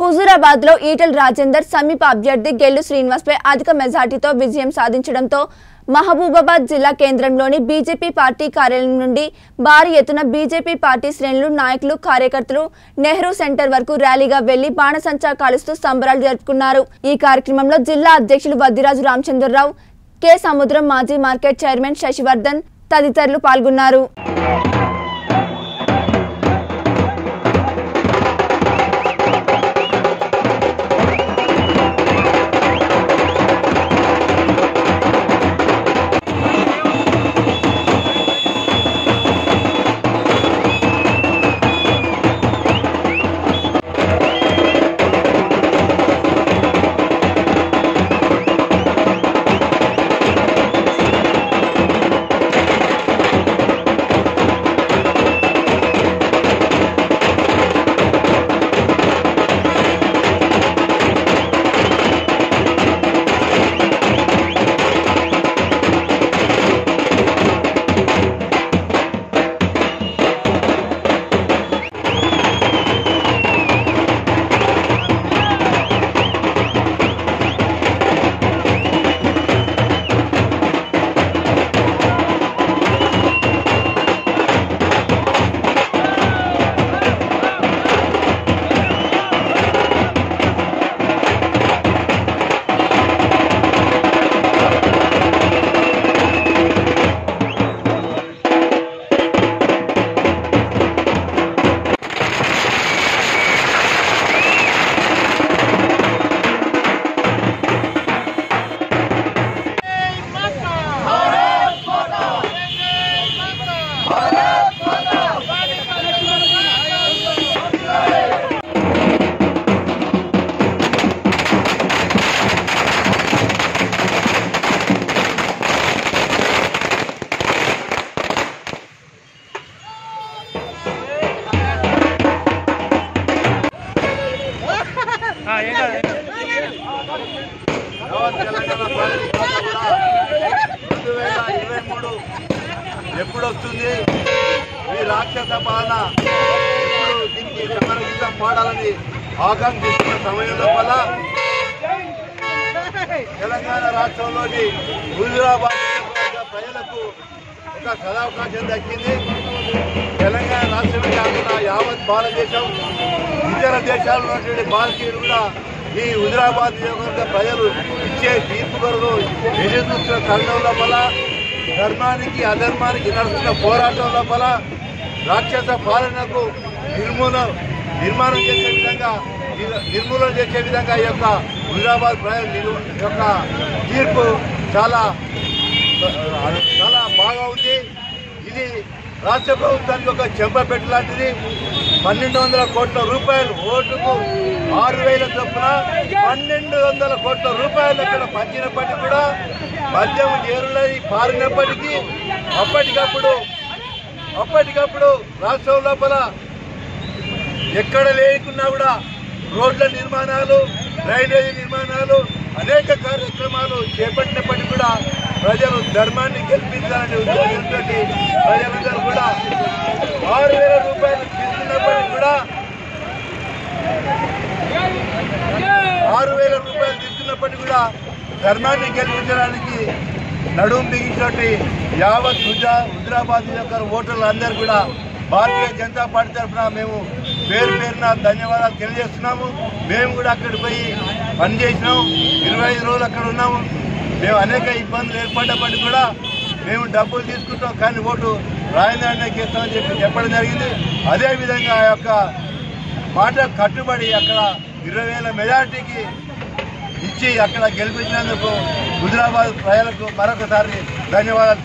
హుజూరాబాద్ లో ఈటెల రాజేందర్ సమీప అభ్యర్థి గెల్లు శ్రీనివాస్ పై అధిక మెజార్టీతో విజయం సాధించడంతో మహబూబాబాద్ జిల్లా కేంద్రంలోని బీజేపీ పార్టీ కార్యాలయం నుండి భారీ ఎత్తున బీజేపీ పార్టీ శ్రేణులు నాయకులు కార్యకర్తలు నెహ్రూ సెంటర్ వరకు ర్యాలీగా వెళ్లి బాణసంచా కాలుస్తూ సంబరాలు జరుపుకున్నారు ఈ కార్యక్రమంలో జిల్లా అధ్యక్షులు వద్దిరాజు రామచంద్రరావు కె సముద్రం మాజీ మార్కెట్ చైర్మన్ శశివర్ధన్ తదితరులు పాల్గొన్నారు యావత్ తెలంగాణ ప్రజలంతా కూడా రెండు వేల ఇరవై మూడు ఎప్పుడు వస్తుంది ఈ రాక్షస పాలన ఎప్పుడు దీనికి సమర గీతం పాడాలని ఆకాంక్షిస్తున్న సమయం లోపల తెలంగాణ రాష్ట్రంలోని హుజురాబాద్ నియోజకవర్గ ప్రజలకు ఒక సదావకాశం దక్కింది తెలంగాణ రాష్ట్రమే కాకుండా యావత్ భారతదేశం ఇతర దేశాల్లో ఉన్నటువంటి భారతీయులు కూడా ఈ హుజురాబాద్ నియోజకవర్గ ప్రజలు ఇచ్చే తీర్పు కొరకు ఎదురు చూస్తున్న తరుణం లోపల ధర్మానికి అధర్మానికి నడుస్తున్న పోరాటం లోపల రాక్షస పాలనకు నిర్మూలన నిర్మాణం చేసే విధంగా నిర్మూలన చేసే విధంగా ఈ యొక్క హుజురాబాద్ ప్రజల నిలు- యొక్క తీర్పు చాలా చాలా బాగా ఉంది ఇది రాష్ట్ర ప్రభుత్వానికి ఒక చెంపపెట్టు లాంటిది పన్నెండు వందల కోట్ల రూపాయలు ఓటుకు ఆరు వేల చొప్పున పన్నెండు వందల కోట్ల రూపాయలు ఇక్కడ పంచినప్పటికీ కూడా మద్యం ఏరులై పారినప్పటికీ అప్పటికప్పుడు అప్పటికప్పుడు రాష్ట్రం లోపల ఎక్కడ లేకున్నా కూడా రోడ్ల నిర్మాణాలు డ్రైనేజీ నిర్మాణాలు అనేక కార్యక్రమాలు చేపట్టినప్పటికీ కూడా ప్రజలు ధర్మాన్ని గెలిపించాలనే ఉద్దేశంతో ప్రజలందరూ కూడా ఆరు వేల రూపాయలు తీసుకున్నప్పటికీ కూడా ఆరు వేల రూపాయలు తీసుకున్నప్పటికీ కూడా ధర్మాన్ని గెలిపించడానికి నడుము బిగించినట్టు యావత్ హుజా హుజరాబాద్ యొక్క ఓటర్లు అందరూ కూడా భారతీయ జనతా పార్టీ తరఫున మేము పేరు పేరున ధన్యవాదాలు తెలియజేస్తున్నాము మేము కూడా అక్కడికి పోయి పనిచేసినాం ఇరవై ఐదు రోజులు అక్కడ ఉన్నాము మేము అనేక ఇబ్బందులు ఏర్పడ్డప్పటికీ కూడా మేము డబ్బులు తీసుకుంటాం కానీ ఓటు రాజధానికి ఇస్తామని చెప్పి చెప్పడం జరిగింది అదేవిధంగా ఆ యొక్క మాట కట్టుబడి అక్కడ ఇరవై వేల మెజార్టీకి ఇచ్చి అక్కడ గెలిపించినందుకు హుజరాబాద్ ప్రజలకు మరొకసారి ధన్యవాదాలు